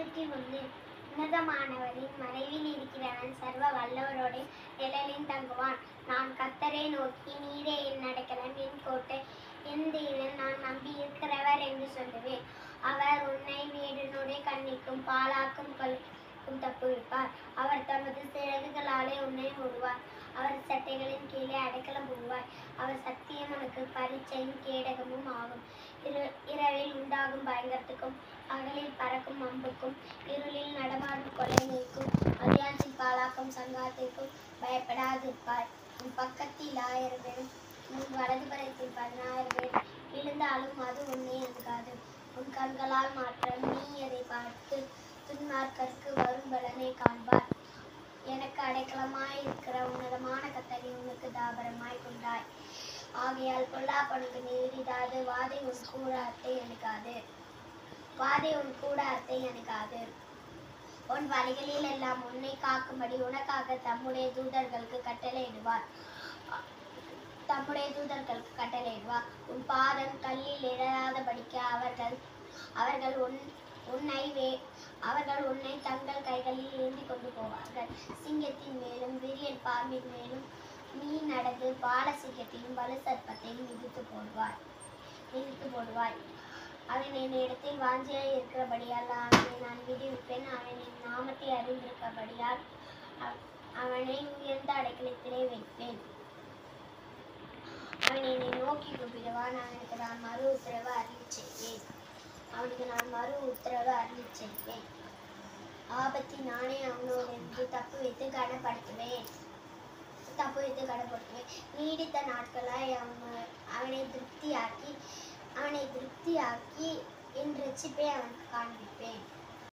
நூற்றி ஒன்று உன்னதமானவரின் மறைவில் இருக்கிறவன் சர்வ வல்லவரோட நிழலில் தங்குவான் நான் கத்தரை நோக்கி நீரே என் அடைக்கலம் என் கோட்டை என் தேவன் நான் நம்பி இருக்கிறவர் என்று சொல்லுவேன் அவர் உன்னை வேடனுடைய கண்ணிக்கும் பாலாக்கும் கொலைக்கும் தப்புவிப்பார் அவர் தமது சிறகுகளாலே உன்னை மூடுவார் அவர் சட்டைகளின் கீழே அடைக்கலம் புகுவார் அவர் சத்தியம் உனக்கு பரீட்சையும் கேடகமும் ஆகும் இரு இரவில் உண்டாகும் பயங்கரத்துக்கும் பகலில் பறக்கும் அம்புக்கும் இருளில் நடமாடும் கொலை நோய்க்கும் மதியானத்தில் பாலாக்கும் சங்காத்திற்கும் பயப்படாதிருப்பார் உன் பக்கத்தில் ஆயிரம் பேரும் உன் வலதுபுறத்தில் பதினாயிரம் பேர் விழுந்தாலும் அது உன்னை அணுகாது உன் கண்களால் மாற்றம் நீ அதை பார்த்து துன்மார்க்கருக்கு வரும் பலனை காண்பார் எனக்கு அடைக்கலமாய் இருக்கிற உன்னதமான கத்தரி உனக்கு தாபரமாய் கொண்டாய் ஆகையால் பொல்லாப்பனுக்கு நேரிடாது வாதை உன் கூடாரத்தை அணுகாது வாதை உன் கூடாரத்தை அணுகாது உன் வழிகளில் எல்லாம் உன்னை காக்கும்படி உனக்காக தம்முடைய தூதர்களுக்கு கட்டளையிடுவார் தம்முடைய தூதர்களுக்கு கட்டளையிடுவார் உன் பாதம் கல்லில் இழாதபடிக்க அவர்கள் அவர்கள் உன் உன்னை வே அவர்கள் உன்னை தங்கள் கைகளில் ஏந்தி கொண்டு போவார்கள் சிங்கத்தின் மேலும் விரியன் பாம்பின் மேலும் நீ நடந்து பால சிங்கத்தையும் வலு சர்ப்பத்தையும் மிதித்து போடுவாய் மிதித்து போடுவாய் அவன் என் இடத்தில் வாஞ்சியாய் இருக்கிறபடியால் அவனை நான் விடுவிப்பேன் அவன் என் நாமத்தை அறிந்திருக்கபடியால் அவ- அவனை உயர்ந்த அடைக்கலத்திலே வைப்பேன் அவன் என்னை நோக்கி கூப்பிடுவான் அவனுக்கு நான் மறு உத்தரவு அறிவி செய்வேன் அவனுக்கு நான் மறு உத்தரவு அறிவி செய்வேன் ஆபத்தி நானே அவனோடு தப்பு வைத்து கனப்படுத்துவேன் தப்பு வைத்து கனப்படுத்துவேன் நீடித்த நாட்களாய் அவன் அவனை திருப்தியாக்கி அவனை திருப்தியாக்கி என் ரட்சிப்பை அவனுக்கு காண்பிப்பேன்